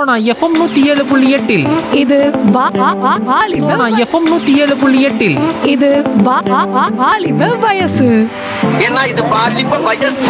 Sona FM நூத்தி ஏழு புள்ளி எட்டில் இது வா- வா- வா- வாலிப சோனா எஃப்எம் நூத்தி ஏழு புள்ளி எட்டில் இது வா- வா- வா- வாலிப வயசு ஏன்னா இது பாலிப்ப வயசு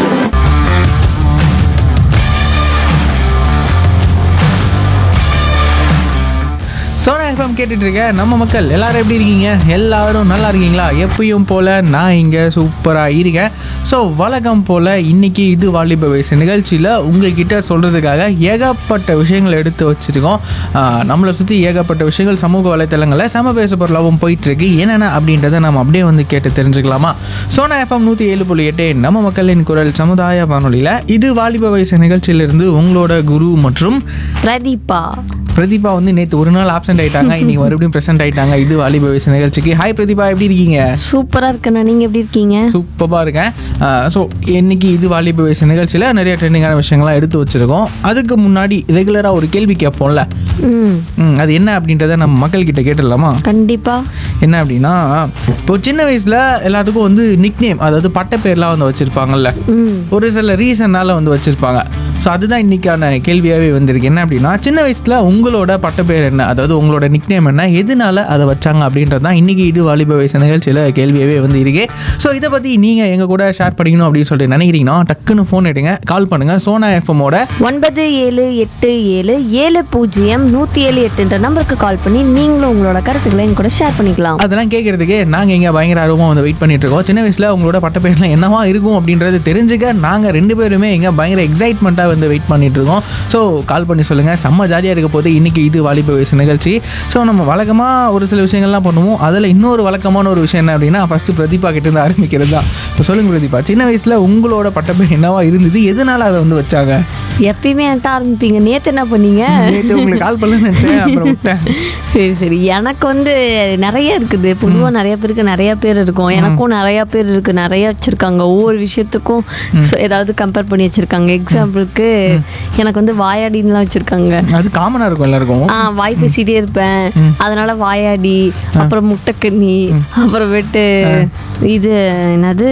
சோனா எஃப்எம் கேட்டுட்டு இருக்க நம்ம மக்கள் எல்லாரும் எப்படி இருக்கீங்க எல்லாரும் நல்லா இருக்கீங்களா எப்பயும் போல நான் இங்க சூப்பரா இருக்கேன் ஸோ வழக்கம் போல இன்னைக்கு இது வாலிப வயசு நிகழ்ச்சியில் உங்ககிட்ட சொல்றதுக்காக ஏகப்பட்ட விஷயங்கள் எடுத்து வச்சிருக்கோம் ஆஹ் நம்மளை சுற்றி ஏகப்பட்ட விஷயங்கள் சமூக வலைத்தளங்களில் சம பேச பொருளாகவும் போயிட்டு இருக்கு என்னென்ன அப்படின்றத நம்ம அப்படியே வந்து கேட்டு தெரிஞ்சுக்கலாமா சோனா எஃப்எம் நூற்றி ஏழு புள்ளி எட்டு நம்ம மக்களின் குரல் சமுதாய வானொலியில் இது வாலிப வயசு நிகழ்ச்சியிலிருந்து உங்களோட குரு மற்றும் பிரதீபா பிரதீபா வந்து நேற்று ஒரு நாள் ஆப்சென்ட் ஆயிட்டாங்க இன்னைக்கு மறுபடியும் பிரசன்ட் ஆயிட்டாங்க இது வாலிப வயசு நிகழ்ச்சிக்கு ஹாய் பிரதீபா எப்படி இருக்கீங்க சூப்பரா இருக்கண்ணா நீங்க எப்படி இருக்கீங்க சூப்பராக இருக்கேன் ஸோ இன்னைக்கு இது வாலிப வயசு நிகழ்ச்சியில் நிறைய ட்ரெண்டிங்கான விஷயங்கள்லாம் எடுத்து வச்சிருக்கோம் அதுக்கு முன்னாடி ரெகுலராக ஒரு கேள்வி கேட்போம்ல ம் ம், அது என்ன அப்படின்றத நம்ம மக்கள்கிட்ட கேட்டுடலாமா கண்டிப்பா என்ன அப்படின்னா இப்போ சின்ன வயசில் எல்லாத்துக்கும் வந்து நிக்நேம் அதாவது பட்ட பேர்லாம் வந்து வச்சுருப்பாங்கல்ல ம் ஒரு சில ரீசன்னால வந்து வச்சுருப்பாங்க ஸோ அதுதான் இன்னைக்கான கேள்வியாகவே வந்திருக்கு என்ன அப்படின்னா சின்ன வயசில் உங்களோட பட்ட பேர் என்ன அதாவது உங்களோட நிக்நேம் என்ன எதனால அதை வச்சாங்க அப்படின்றது தான் இன்னைக்கு இது வாலிப வயசு நிகழ்ச்சியில் கேள்வியாகவே வந்து இருக்கு ஸோ இதை பற்றி நீங்கள் எங்கள் கூட ஷேர் பண்ணிக்கணும் அப்படின்னு சொல்லிட்டு நினைக்கிறீங்கன்னா டக்குன்னு ஃபோன் எடுங்க கால் பண்ணுங்கள் சோனா எஃப்எம்மோட ஒன்பது ஏழு எட்டு ஏழு ஏழு பூஜ்ஜியம் நூற்றி ஏழு எட்டுன்ற நம்பருக்கு கால் பண்ணி நீங்களும் உங்களோட கருத்துக்களை எங்க கூட ஷேர் பண்ணிக்கலாம் அதெல்லாம் கேட்கறதுக்கு நாங்கள் இங்கே பயங்கர ஆர்வமாக வந்து வெயிட் பண்ணிட்டு இருக்கோம் சின்ன வயசில் உங்களோட பட்ட பேர்லாம் என்னவா இருக்கும் அப்படின்றது தெரிஞ்சுக்க நாங்கள் ரெண்டு பேருமே இங்கே பயங்கர எக்ஸைட்மெண்ட்டாக வந்து வெயிட் பண்ணிட்டு இருக்கோம் ஸோ கால் பண்ணி சொல்லுங்கள் செம்ம ஜாலியாக இருக்க போது இன்னைக்கு இது வாலிப வயசு நிகழ்ச்சி ஸோ நம்ம வழக்கமாக ஒரு சில விஷயங்கள்லாம் பண்ணுவோம் அதில் இன்னொரு வழக்கமான ஒரு விஷயம் என்ன அப்படின்னா ஃபஸ்ட்டு பிரதீபா கிட்ட இருந்து ஆரம்பிக்கிறது தான் இப்போ சொல்லுங்கள் பிரதீபா சின்ன வயசில் உங்களோட பட்ட பேர் என்னவா இருந்தது எதனால அதை வந்து வச்சாங்க எப்பயுமே என்கிட்ட ஆரம்பிப்பீங்க நேத்து என்ன பண்ணீங்க நேற்று உங்களுக்கு கால் பண்ணலன்னு நினச்சேன் அப்புறம் விட்டேன் சரி சரி எனக்கு வந்து நிறைய இருக்குது பொதுவாக நிறைய பேருக்கு நிறைய பேர் இருக்கும் எனக்கும் நிறைய பேர் இருக்கு நிறைய வச்சிருக்காங்க ஒவ்வொரு விஷயத்துக்கும் so ஏதாவது கம்பேர் பண்ணி வச்சிருக்காங்க எக்ஸாம்பிளுக்கு எனக்கு வந்து வாயாடின்லாம் வச்சிருக்காங்க அது காமனாக இருக்கும் எல்லாருக்கும் ஆ வாய் பேசிட்டே இருப்பேன் அதனால வாயாடி அப்புறம் முட்டைக்கண்ணி அப்புறமேட்டு இது என்னது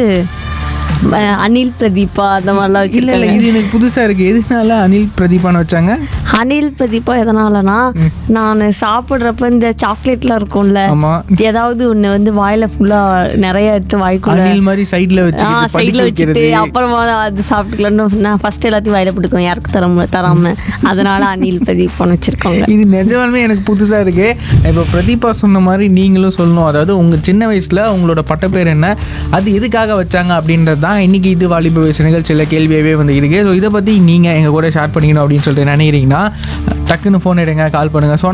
அஹ் அனில் பிரதீபா அந்த மாதிரிலாம் இல்ல இல்ல வச்சிருக்காங்க இது எனக்கு புதுசா இருக்கு எதனால அனில் பிரதீபான்னு வச்சாங்க அனில் பிரதீபா எதனாலனா நான் சாப்பிட்றப்ப இந்த சாக்லேட்லாம் இருக்கும்ல ஆமா ஏதாவது ஒண்ணு வந்து வாயில ஃபுல்லா நிறைய எடுத்து வாய்க்குள்ள அனில் மாதிரி சைடுல வச்சு ஆ படிக்க சைடில் வச்சுட்டு வைக்கிறது அப்புறமா அது சாப்பிட்டுக்கலாம்னு நான் ஃபர்ஸ்ட் எல்லாத்தையும் வாயில போட்டுக்குவேன் யாருக்கு தராம தராம அதனால அனில் பிரதீபான்னு வச்சிருக்காங்க இது நிஜமாலுமே எனக்கு புதுசா இருக்கு இப்போ பிரதீபா சொன்ன மாதிரி நீங்களும் சொல்லணும் அதாவது உங்க சின்ன வயசுல உங்களோட பட்டப்பேர் என்ன அது எதுக்காக வச்சாங்க அப்படின்றது தான் இன்னைக்கு இது வாலிப வயசு நிகழ்ச்சியில் கேள்வியாகவே வந்து இருக்கு ஸோ இதை பத்தி நீங்க எங்க கூட ஷேர் பண்ணிக்கணும் அப்படின்னு சொல்லிட்டு நினைக்கிறீங்கன்னா டக்குன்னு ஃபோன் எடுங்க கால் பண்ணுங்க ஸோ